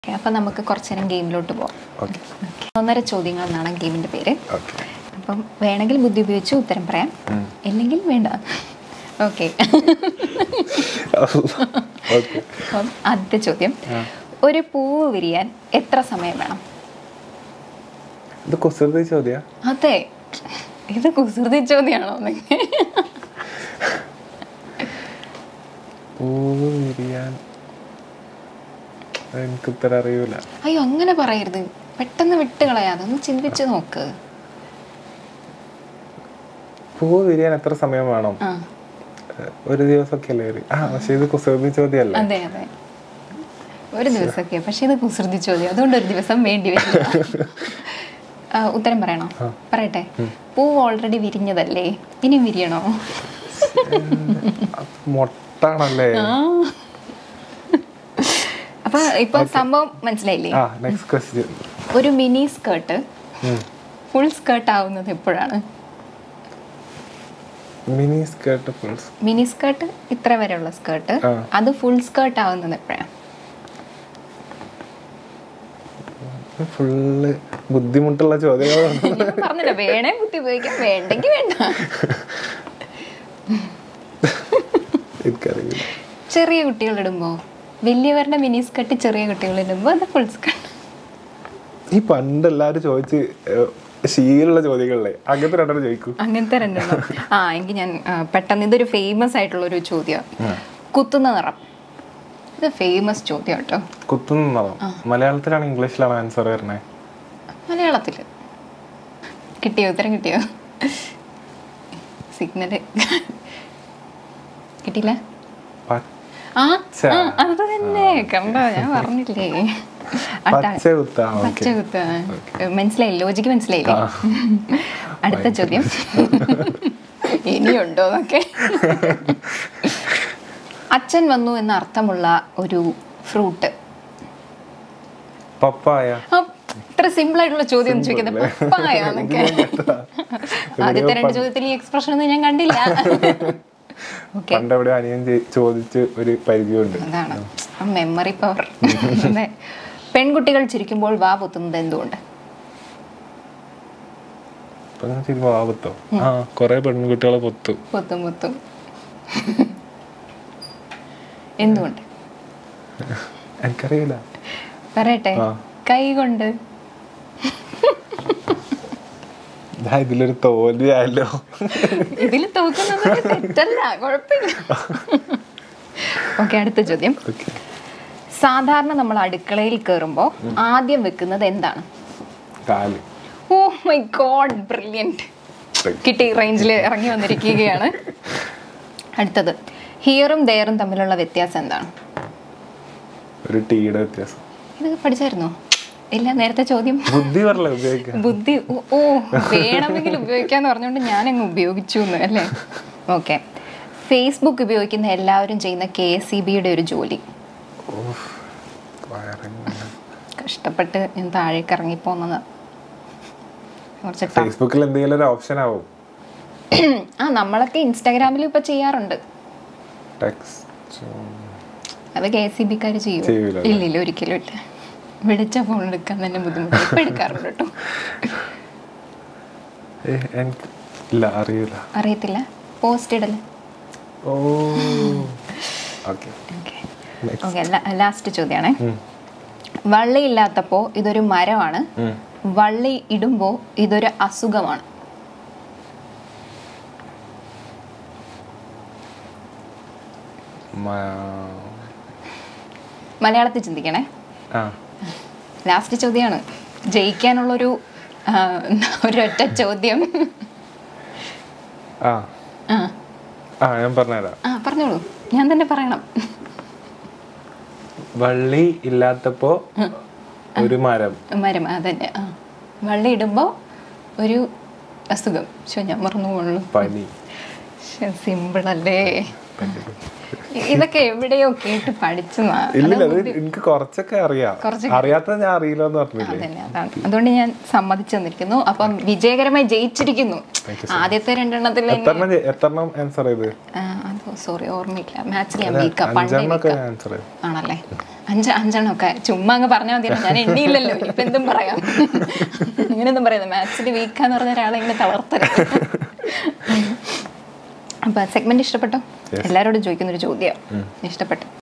Okay അപ്പം നമുക്ക് കുറച്ച് നേരം ഗെയിമിലോട്ട് പോവാം ഓക്കെ ഒന്നര ചോദ്യങ്ങൾ എന്നാണ് ഗെയിമിൻ്റെ പേര് ഓക്കെ അപ്പം വേണമെങ്കിൽ ബുദ്ധി ഉപയോഗിച്ച് ഉത്തരം പറയാം ഇല്ലെങ്കിൽ വേണ്ട ഓക്കെ ഓക്കെ അപ്പം ആദ്യത്തെ ചോദ്യം ഒരു പൂവ് വിരിയാൻ എത്ര സമയം വേണം ഇത് കുസൃതി ചോദ്യ അതെ ഇത് കുസൃതി ചോദ്യമാണോ പൂവ് വിരിയാൻ എനിക്ക് ഉത്തരം അറിയൂല അയ്യോ അങ്ങനെ പറയരുത് പെട്ടെന്ന് വിട്ട് കളയാതെ ഒന്ന് ചിന്തിച്ച് നോക്ക് പൂവ് വിരിയാൻ എത്ര സമയം വേണം ആ ഏഹ്, ഒരു ദിവസമൊക്കെ അല്ലേ വരും ആ പക്ഷെ ഇത് കുസൃതി ചോദ്യമല്ല അതെ അതെ ഒരു ദിവസമൊക്കെ പക്ഷെ ഇത് കുസൃതി ചോദ്യം അതുകൊണ്ട് ഒരു ദിവസം വേണ്ടി വരില്ല ആ, ഉത്തരം പറയണോ പറയട്ടെ പൂവ് ഓൾറെഡി വിരിഞ്ഞതല്ലേ ഇനി വിരിയണോ അത് മൊട്ടാണല്ലേ അപ്പൊ ഇപ്പൊ സംഭവം മനസ്സിലായില്ലേ ആ നെക്സ്റ്റ് ക്വസ്റ്റ്യൻ ഒരു മിനി സ്കേർട്ട് ഫുൾ സ്കേർട്ട് ആവുന്നത് എപ്പോഴാണ് മിനി സ്കേർട്ട് ഫുൾസ് മിനി സ്കേർട്ട് ഇത്ര വരെയുള്ള സ്കേർട്ട് ആ. അത് ഫുൾ സ്കേർട്ട് ആവുന്നത് എപ്പോഴാണ് ഫുള്ള് ബുദ്ധിമുട്ടുള്ള ചോദ്യങ്ങളാണ് ഞാൻ പറഞ്ഞില്ല വേണേ ബുദ്ധി ഉപയോഗിക്കാം വേണ്ടെങ്കിൽ വേണ്ട എനിക്കറിയില്ല ചെറിയ കുട്ടികൾ ഇടുമ്പോ വലിയവരുടെ മിനി സ്കേർട്ട് ചെറിയ കുട്ടികൾ ഇടുമ്പോ അത് ഫുൾ സ്കേർട്ട് ഈ പണ്ട് എല്ലാരും ചോദിച്ച് ഏഹ്, ശീലമുള്ള ചോദ്യങ്ങളല്ലേ അങ്ങനത്തെ രണ്ടെണ്ണം ചോദിക്കൂ അങ്ങനത്തെ രണ്ടെണ്ണം ആ എങ്കിൽ ഞാൻ ആ, പെട്ടെന്ന് ഇതൊരു ഫേമസ് ആയിട്ടുള്ള ഒരു ചോദ്യം കുത്തുന്ന നിറം ഇത് ഫേമസ് ചോദ്യം കേട്ടോ കുത്തുന്നതോ മലയാളത്തിലാണ് ഇംഗ്ലീഷിലാണ് ആൻസർ വരണേ മലയാളത്തില് കിട്ടിയോ ഉത്തരം കിട്ടിയോ സിഗ്നല് കിട്ടിയില്ല ആ ആ, അത് തന്നെ കണ്ടോ ഞാൻ പറഞ്ഞില്ലേ അടുത്ത പച്ച കുത്താ ഓക്കെ പച്ച കുത്ത മനസ്സിലായി ലോജിക്ക് മനസ്സിലായില്ലേ അടുത്ത ചോദ്യം ഇനിയുണ്ടോ എന്നൊക്കെ അച്ഛൻ വന്നു എന്ന അർത്ഥമുള്ള ഒരു ഫ്രൂട്ട് പപ്പായ ഇത്ര സിമ്പിൾ ആയിട്ടുള്ള ചോദ്യം ഒന്ന് ചോദിക്കുന്നത് പപ്പായ എന്നൊക്കെ ആദ്യത്തെ രണ്ട് ചോദ്യത്തിൽ ഈ എക്സ്പ്രഷൻ ഒന്നും ഞാൻ കണ്ടില്ല ഓക്കെ പണ്ട് എവിടെ അനിയൻ ചെ- ചോദിച്ച് ഒരു പരിചയമുണ്ട് അതാണ് മെമ്മറി പവർ അതെ പെൺകുട്ടികൾ ചിരിക്കുമ്പോൾ വാ പൊത്തുന്നത് എന്തുകൊണ്ട് അപ്പൊ ഞാൻ ചിരിക്കുമ്പോ ആപത്തോ ആ കൊറേ പെൺകുട്ടികളെ പൊത്തു പൊത്തും പൊത്തും എന്തുകൊണ്ട് എനിക്കറിയില്ല പറയട്ടെ ആ. കൈ കൊണ്ട് ഞാൻ ഇതിലൊരു തോൽവിയായല്ലോ ഇതിൽ തോക്കുന്നത് തെറ്റല്ല കുഴപ്പമില്ല ഓക്കെ അടുത്ത ചോദ്യം ഓക്കെ സാധാരണ നമ്മൾ അടുക്കളയിൽ കയറുമ്പോൾ ആദ്യം വെക്കുന്നത് എന്താണ് കാല് ഓ മൈ ഗോഡ് ബ്രില്യൻറ്റ് കിട്ടി റേഞ്ചിൽ ഇറങ്ങി വന്നിരിക്കുകയാണ് അടുത്തത് ഹിയറും ദയറും തമ്മിലുള്ള വ്യത്യാസം എന്താണ് ഒരു ടീയുടെ വ്യത്യാസം ഇത് പഠിച്ചായിരുന്നോ ഇല്ല നേരത്തെ ചോദ്യം ബുദ്ധി പറഞ്ഞല്ലേ ഉപയോഗിക്കാം ബുദ്ധി ഓ, ഓ വേണമെങ്കിൽ ഉപയോഗിക്കാന്ന് പറഞ്ഞുകൊണ്ട് ഞാൻ അങ്ങ് ഉപയോഗിച്ചു എന്ന് അല്ലേ ഓക്കെ ഫേസ്ബുക്ക് ഉപയോഗിക്കുന്ന എല്ലാവരും ചെയ്യുന്ന കെ എസ് ഇ ബിയുടെ ഒരു ജോലി ഓഫ്, വയറിങ്ങനെ. കഷ്ടപ്പെട്ട് ഞാൻ താഴേക്ക് ഇറങ്ങിപ്പോന്നത് കുറച്ച് tough. ഫേസ്ബുക്കിൽ എന്തെങ്കിലും ഒരു ഓപ്ഷൻ ആവും ആ നമ്മളൊക്കെ ഇൻസ്റ്റാഗ്രാമിൽ ഇപ്പൊ ചെയ്യാറുണ്ട് ടെക്സ്റ്റ് അത് കെ എസ് ഇ ബിക്കാർ ചെയ്യും ചെയ്യൂല. ഇല്ല ഇല്ല ഒരിക്കലും ഇല്ല വിളിച്ച ഫോൺ എടുക്കാൻ തന്നെ ബുദ്ധിമുട്ട് ഇപ്പൊ എടുക്കാറുണ്ട് കേട്ടോ എനിക്ക് ഇല്ല അറിയില്ല അറിയത്തില്ല പോസ്റ്റ് ഇടല് ഓ ഓക്കെ ഓക്കെ ഓക്കെ ലാസ്റ്റ് ചോദ്യമാണേ വള്ളിയില്ലാത്തപ്പോ ഇതൊരു മരമാണ് വള്ളി ഇടുമ്പോ ഇതൊരു അസുഖമാണ് മലയാളത്തിൽ ചിന്തിക്കണേ ആ ലാസ്റ്റ് ചോദ്യമാണ് ജയിക്കാനുള്ളൊരു ആ, ഒരൊറ്റ ചോദ്യം ആ ആ ആ ഞാൻ പറഞ്ഞുതരാം ആ പറഞ്ഞോളൂ ഞാൻ തന്നെ പറയണം വള്ളി ഇല്ലാത്തപ്പോ ഒരു മരം മരം അതന്നെ ആ വള്ളി ഇടുമ്പോ ഒരു അസുഖം ശോ ഞാൻ മറന്നു പോണല്ലോ പനി സിമ്പിൾ അല്ലേ ഇ- ഇതൊക്കെ എവിടെയോ കേട്ട് പഠിച്ചതാ ഇല്ലില്ല അത് എനിക്ക് കുറച്ചൊക്കെ അറിയാം കുറച്ചൊക്കെ അറിയാത്തത് ഞാൻ അറിയില്ല എന്ന് പറഞ്ഞില്ലേ അതന്നെ അതാണ് അതുകൊണ്ട് ഞാൻ സമ്മതിച്ചു തന്നിരിക്കുന്നു അപ്പം വിജയകരമായി ജയിച്ചിരിക്കുന്നു ആദ്യത്തെ രണ്ടെണ്ണത്തിൽ എത്രണ്ണം ജെ- എത്രണ്ണം ആൻസർ ചെയ്ത് അതോ സോറി ഓർമ്മയില്ല മാത്സിൽ ഞാൻ വീക്കാ പണ്ടേ അഞ്ചെണ്ണം ഒക്കെ വീക്കാ ആൻസർ ചെയ്ത് ആണല്ലേ അഞ്ച് അഞ്ചെണ്ണമൊക്കെ ചുമ്മാ അങ്ങ് പറഞ്ഞാൽ മതി ഞാൻ എണ്ണിയില്ലല്ലോ ഇപ്പൊ എന്തും പറയാം ഇങ്ങനെയൊന്നും പറയുന്നത് മാത്സിൽ വീക്കാന്ന് പറഞ്ഞ ഒരാളെ ഇങ്ങനെ തളർത്തരുത് അപ്പൊ സെഗ്മെന്റ് ഇഷ്ടപ്പെട്ടോ എല്ലാരോടും ചോദിക്കുന്ന ഒരു ചോദ്യം ഇഷ്ടപ്പെട്ടു